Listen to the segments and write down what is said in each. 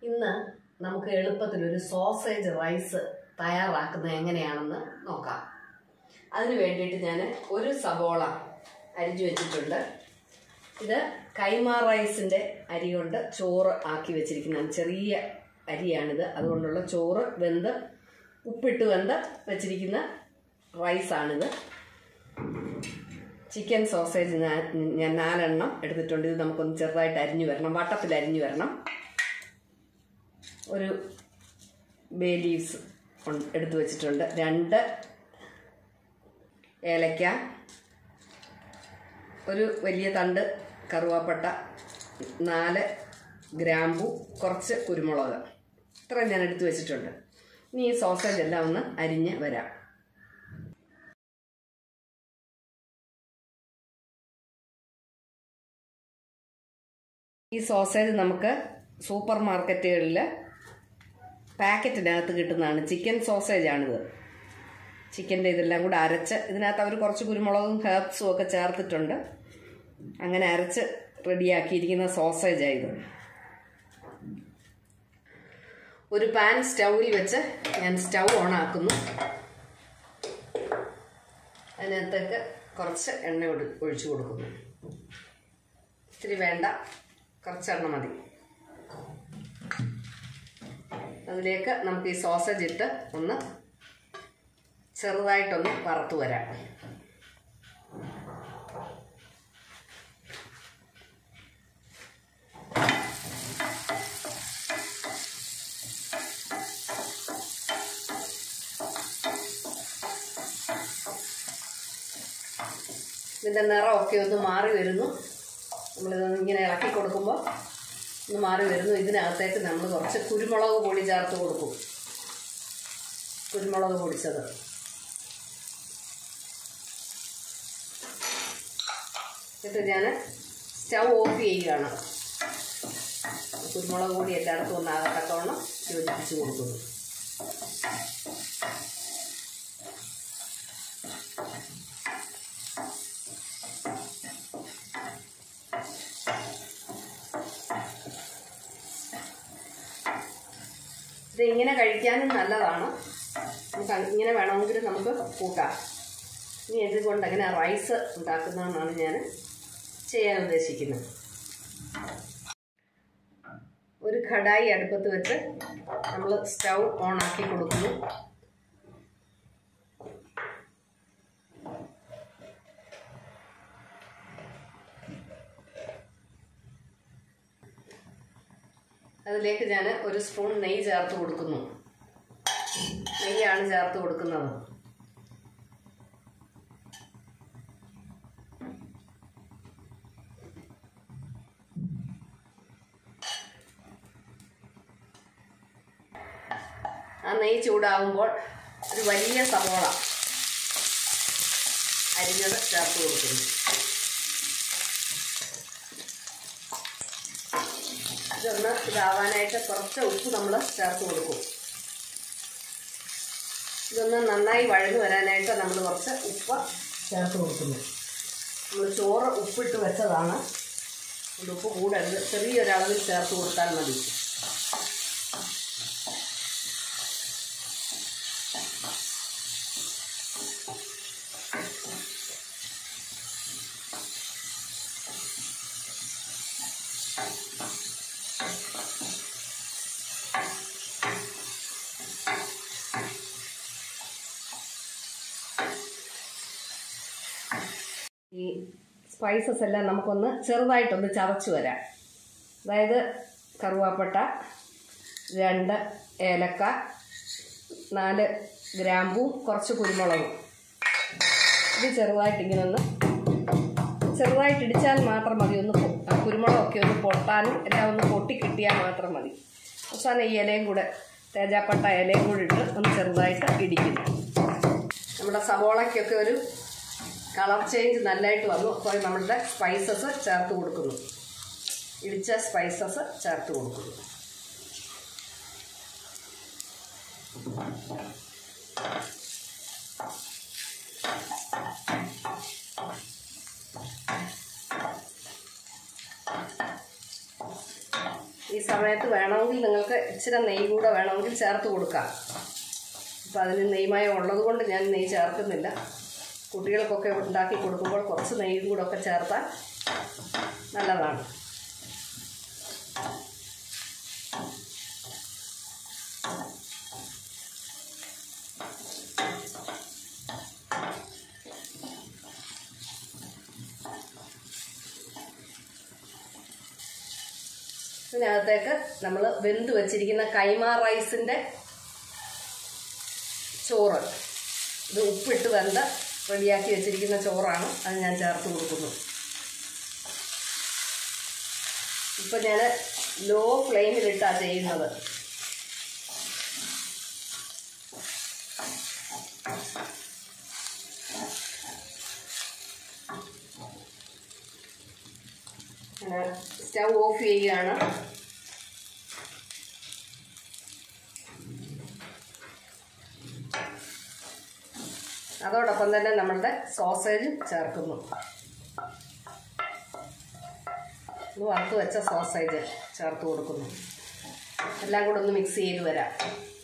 ഇന്ന് നമുക്ക് എളുപ്പത്തിൽ ഒരു സോസേജ് റൈസ് തയ്യാറാക്കുന്നത് എങ്ങനെയാണെന്ന് നോക്കാം അതിന് വേണ്ടിയിട്ട് ഞാൻ ഒരു സവോള അരിഞ്ഞു വെച്ചിട്ടുണ്ട് ഇത് കൈമാ റൈസിൻ്റെ അരി കൊണ്ട് ചോറ് ആക്കി വെച്ചിരിക്കുന്നതാണ് ചെറിയ അരിയാണിത് അതുകൊണ്ടുള്ള ചോറ് വെന്ത് ഉപ്പിട്ട് വെന്ത് വെച്ചിരിക്കുന്ന റൈസാണിത് ചിക്കൻ സോസേജ് ഞാൻ ഞാൻ നാലെണ്ണം എടുത്തിട്ടുണ്ട് ഇത് നമുക്കൊന്ന് ചെറുതായിട്ട് അരിഞ്ഞു വരണം വട്ടത്തിൽ അരിഞ്ഞു വരണം ഒരു ബേ ലീവ്സ് എടുത്തു വെച്ചിട്ടുണ്ട് രണ്ട് ഏലക്ക ഒരു വലിയ തണ്ട് കറുവാപ്പട്ട നാല് ഗ്രാമ്പു കുറച്ച് കുരുമുളക് ഇത്രയും ഞാൻ എടുത്തു വെച്ചിട്ടുണ്ട് ഇനി ഈ സോസേജ് എല്ലാം ഒന്ന് അരിഞ്ഞ് വരാം ഈ സോസേജ് നമുക്ക് സൂപ്പർ മാർക്കറ്റുകളിൽ പാക്കറ്റിനകത്ത് കിട്ടുന്നതാണ് ചിക്കൻ സോസേജാണിത് ചിക്കൻ്റെ ഇതെല്ലാം കൂടെ അരച്ച് ഇതിനകത്ത് അവർ കുറച്ച് കുരുമുളകും ഹെർബ്സും ഒക്കെ ചേർത്തിട്ടുണ്ട് അങ്ങനെ അരച്ച് റെഡിയാക്കിയിരിക്കുന്ന സോസേജാണ് ഇത് ഒരു പാൻ സ്റ്റൗവിൽ വെച്ച് ഞാൻ സ്റ്റൗ ഓൺ ആക്കുന്നു അതിനകത്തേക്ക് കുറച്ച് എണ്ണ ഒഴിച്ചു കൊടുക്കുന്നു ഇത്തിരി വേണ്ട കുറച്ച് എണ്ണ മതി അതിലേക്ക് നമുക്ക് ഈ സോസേജ് ഇട്ട് ഒന്ന് ചെറുതായിട്ടൊന്ന് വറുത്തു വരാം ഇതിൻ്റെ നിറമൊക്കെ ഒന്ന് മാറി വരുന്നു നമ്മളിതൊന്ന് ഇങ്ങനെ ഇളക്കി കൊടുക്കുമ്പോൾ ഒന്ന് മാറി വരുന്നു ഇതിനകത്തേക്ക് നമ്മൾ കുറച്ച് കുരുമുളക് പൊടി ചേർത്ത് കൊടുക്കും കുരുമുളക് പൊടിച്ചത് എന്നിട്ട് ഞാൻ സ്റ്റൗ ഓഫ് ചെയ്യുകയാണ് കുരുമുളക് പൊടി എല്ലായിടത്തും ഒന്ന് ആകത്തക്കവണ്ണം യോജിപ്പിച്ച് കൊടുക്കുന്നു ഇത് ഇങ്ങനെ കഴിക്കാനും നല്ലതാണ് നമുക്ക് ഇങ്ങനെ വേണമെങ്കിൽ നമുക്ക് കൂട്ടാം ഇനി ഇതുകൊണ്ട് അങ്ങനെ റൈസ് ഉണ്ടാക്കുന്നതെന്നാണ് ഞാൻ ചെയ്യാൻ ഉദ്ദേശിക്കുന്നത് ഒരു കടായി അടുപ്പത്ത് വെച്ച് നമ്മൾ സ്റ്റൗ ഓൺ ആക്കി കൊടുക്കുന്നു അതിലേക്ക് ഞാൻ ഒരു സ്പൂൺ നെയ്യ് ചേർത്ത് കൊടുക്കുന്നു നെയ്യാണ് ചേർത്ത് കൊടുക്കുന്നത് ആ നെയ്യ് ചൂടാവുമ്പോൾ ഒരു വലിയ സവോള അരിഞ്ഞത് ചേർത്ത് കൊടുക്കുന്നു ഇതൊന്ന് ഇതാവാനായിട്ട് കുറച്ച് ഉപ്പ് നമ്മൾ ചേർത്ത് കൊടുക്കും ഇതൊന്ന് നന്നായി വഴന്നു വരാനായിട്ട് നമ്മൾ കുറച്ച് ഉപ്പ് ചേർത്ത് കൊടുക്കുന്നു നമ്മൾ ചോറ് ഉപ്പിട്ട് വെച്ചതാണ് അതുകൊണ്ട് ഉപ്പ് കൂടരുത് ചെറിയൊരളവിൽ ചേർത്ത് കൊടുത്താൽ മതി ഈ സ്പൈസസ് എല്ലാം നമുക്കൊന്ന് ചെറുതായിട്ടൊന്ന് ചതച്ച് വരാം അതായത് കറുവാപ്പട്ട രണ്ട് ഏലക്ക നാല് ഗ്രാമ്പൂ കുറച്ച് കുരുമുളകും ഇത് ചെറുതായിട്ട് ഇങ്ങനെ ഒന്ന് ചെറുതായിട്ട് ഇടിച്ചാൽ മാത്രം മതി ഒന്ന് കുരുമുളകൊക്കെ ഒന്ന് പൊട്ടാനും എല്ലാം ഒന്ന് പൊട്ടി കിട്ടിയാൽ മാത്രം മതി അവസാനം ഈ ഇലയും കൂടെ തേജാപ്പട്ട ഇലയും കൂടെ ഇട്ട് ഒന്ന് ചെറുതായിട്ട് ഇടിക്കുന്നു നമ്മുടെ സവോളയ്ക്കൊക്കെ ഒരു കളർ ചേഞ്ച് നല്ലതായിട്ട് വന്നു അപ്പോൾ നമ്മളുടെ സ്പൈസസ് ചേർത്ത് കൊടുക്കുന്നു ഇടിച്ച സ്പൈസസ് ചേർത്ത് കൊടുക്കുന്നു ഈ സമയത്ത് വേണമെങ്കിൽ നിങ്ങൾക്ക് ഇച്ചിരി നെയ്യ് കൂടെ വേണമെങ്കിൽ ചേർത്ത് കൊടുക്കാം അപ്പം അതിന് നെയ്മയം ഉള്ളത് കൊണ്ട് ഞാൻ നെയ്യ് ചേർക്കുന്നില്ല കുട്ടികൾക്കൊക്കെ ഉണ്ടാക്കി കൊടുക്കുമ്പോൾ കുറച്ച് നെയ്യും കൂടെ ഒക്കെ ചേർത്താൽ നല്ലതാണ് ഇതിനകത്തേക്ക് നമ്മൾ വെന്ത് വെച്ചിരിക്കുന്ന കൈമ റൈസിൻ്റെ ചോറ് ഇത് ഉപ്പിട്ട് വെന്ത് റെഡിയാക്കി വെച്ചിരിക്കുന്ന ചോറാണ് അത് ഞാൻ ചേർത്ത് കൊടുക്കുന്നു ഇപ്പം ഞാൻ ലോ ഫ്ലെയിമിലിട്ടാണ് ചെയ്യുന്നത് സ്റ്റൗ ഓഫ് ചെയ്യുകയാണ് അതോടൊപ്പം തന്നെ നമ്മളുടെ സോസേജും ചേർക്കുന്നു ഇത് വറുത്ത് വെച്ച സോസേജ് ചേർത്ത് കൊടുക്കുന്നു എല്ലാം കൂടെ ഒന്ന് മിക്സ് ചെയ്ത് വരാം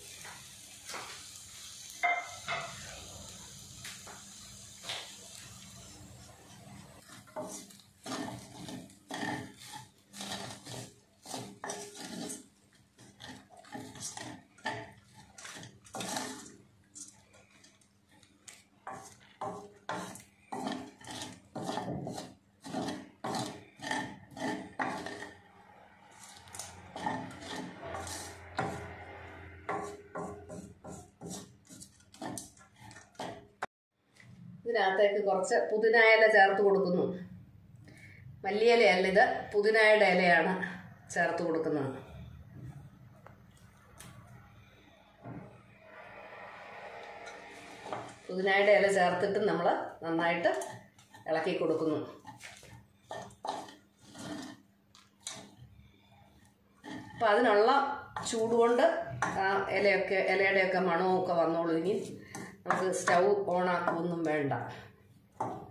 ഇതിനകത്തേക്ക് കുറച്ച് പുതിന ഇല ചേർത്ത് കൊടുക്കുന്നു മല്ലിയിലയല്ല ഇത് പുതിനയുടെ ഇലയാണ് ചേർത്ത് കൊടുക്കുന്നത് പുതിനയുടെ ഇല ചേർത്തിട്ട് നമ്മൾ നന്നായിട്ട് ഇളക്കി കൊടുക്കുന്നു അപ്പം അതിനുള്ള ചൂടുകൊണ്ട് ആ ഇലയൊക്കെ ഇലയുടെയൊക്കെ മണമൊക്കെ വന്നോളൂ ഇനി നമുക്ക് സ്റ്റൗ ഓണാക്കുമൊന്നും വേണ്ട